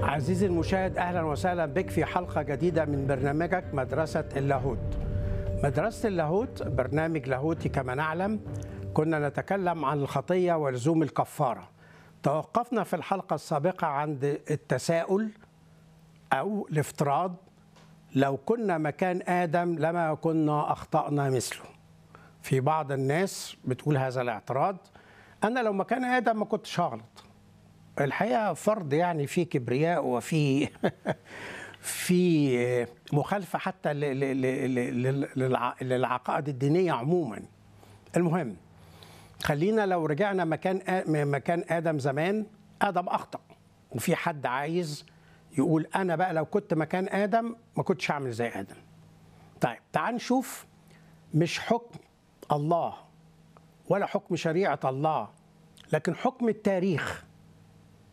عزيزي المشاهد اهلا وسهلا بك في حلقه جديده من برنامجك مدرسه اللاهوت. مدرسه اللاهوت برنامج لاهوتي كما نعلم كنا نتكلم عن الخطيه ولزوم الكفاره. توقفنا في الحلقه السابقه عند التساؤل او الافتراض لو كنا مكان ادم لما كنا اخطانا مثله. في بعض الناس بتقول هذا الاعتراض انا لو مكان ادم ما كنتش هغلط. الحقيقه فرض يعني في كبرياء وفي في مخالفه حتى ل- ل- ل- ل- للع- للعقائد الدينيه عموما المهم خلينا لو رجعنا مكان آ- مكان ادم زمان ادم اخطا وفي حد عايز يقول انا بقى لو كنت مكان ادم ما كنتش هعمل زي ادم طيب تعال نشوف مش حكم الله ولا حكم شريعه الله لكن حكم التاريخ